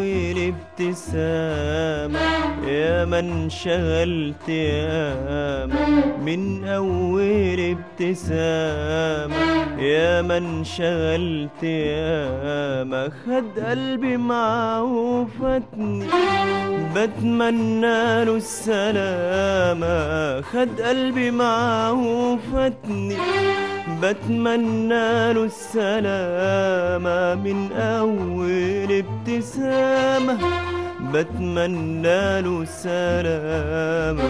أول ابتسامة يا من شغلت ياما من أول ابتسامة يا من شغلت ياما خد قلبي معاه وفاتني بتمنى له السلامة خد قلبي معاه وفاتني بتمنى له السلامة من أول ابتسامة بتمنى له السلامة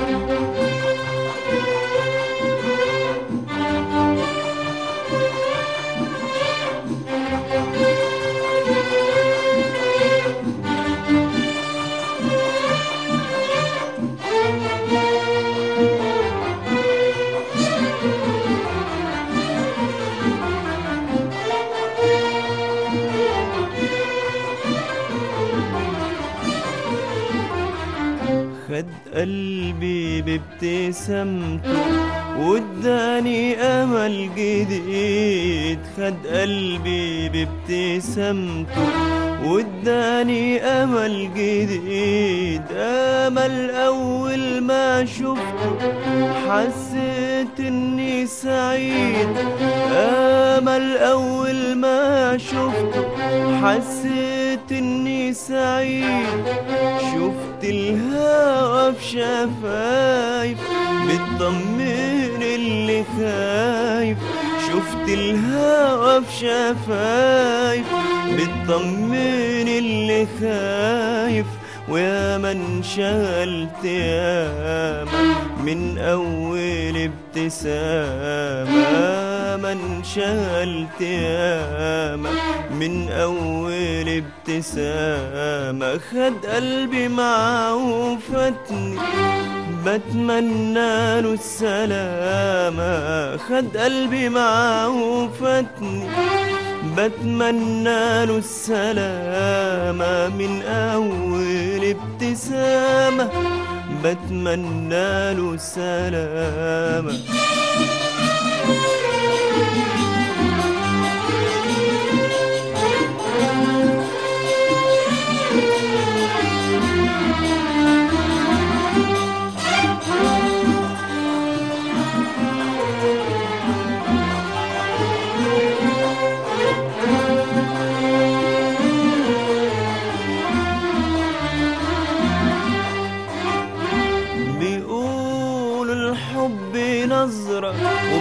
خد قلبي بابتسامته واداني امل جديد خد قلبي بابتسامته واداني امل جديد امل اول ما شفته حسيت اني سعيد امل اول ما شفته حسيت اني سعيد شفت الهوى في شفايف بتطمن اللي خايف شفت الهوى في شفايف بتطمن اللي خايف ويا من شغلت ياما من أول ابتسامة من شغلت ياما من أول ابتسامة خد قلبي معاه وفاتني بتمنى له السلامة خد قلبي معاه وفاتني بتمنى له السلامة من أول ابتسامة بتمنى له السلامة بيقولوا الحب نظرة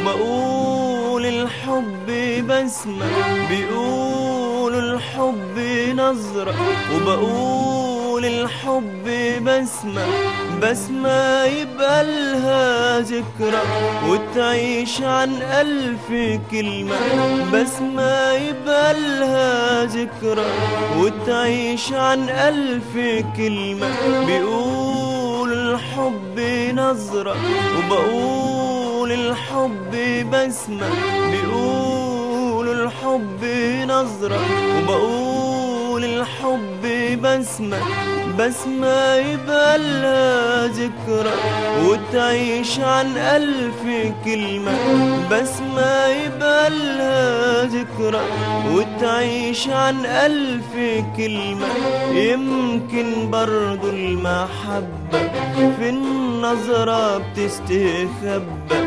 وبقول الحب بسمة بيقولوا الحب نظرة وبقول الحب بسمة بسمة يبقى لها ذكرى وتعيش عن ألف كلمة بسمة يبقى لها ذكرى وتعيش عن ألف كلمة بيقول الحب نظرة وبقول الحب بسمة بيقول الحب نظرة وبقول الحب بسمة بسمة يبقى لها ذكرى وتعيش عن ألف كلمة بسمة يبقى لها ذكرى وتعيش عن ألف كلمة يمكن برضو المحبة في النظرة بتستخبى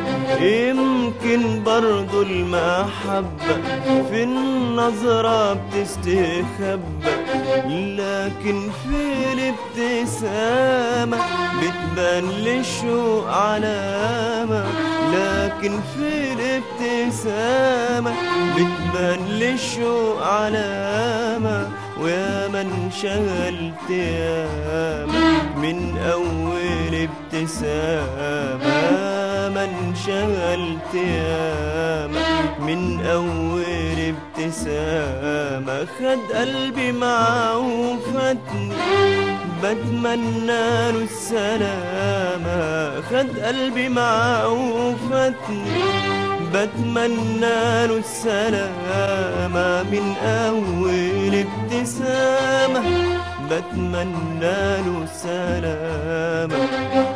يمكن برضو المحبة في النظرة بتستخبى لكن في الابتسامة بتبان للشوق علامة لكن في الابتسامة بتبان للشوق علامة ويا من شغلت ياما من أول ابتسامة من شغلت ياما من أول ابتسامة خد قلبي معاه وفاتني بتمنى له السلامة خد قلبي معاه وفاتني بتمنى له السلامة من أول ابتسامة بتمنى له السلامة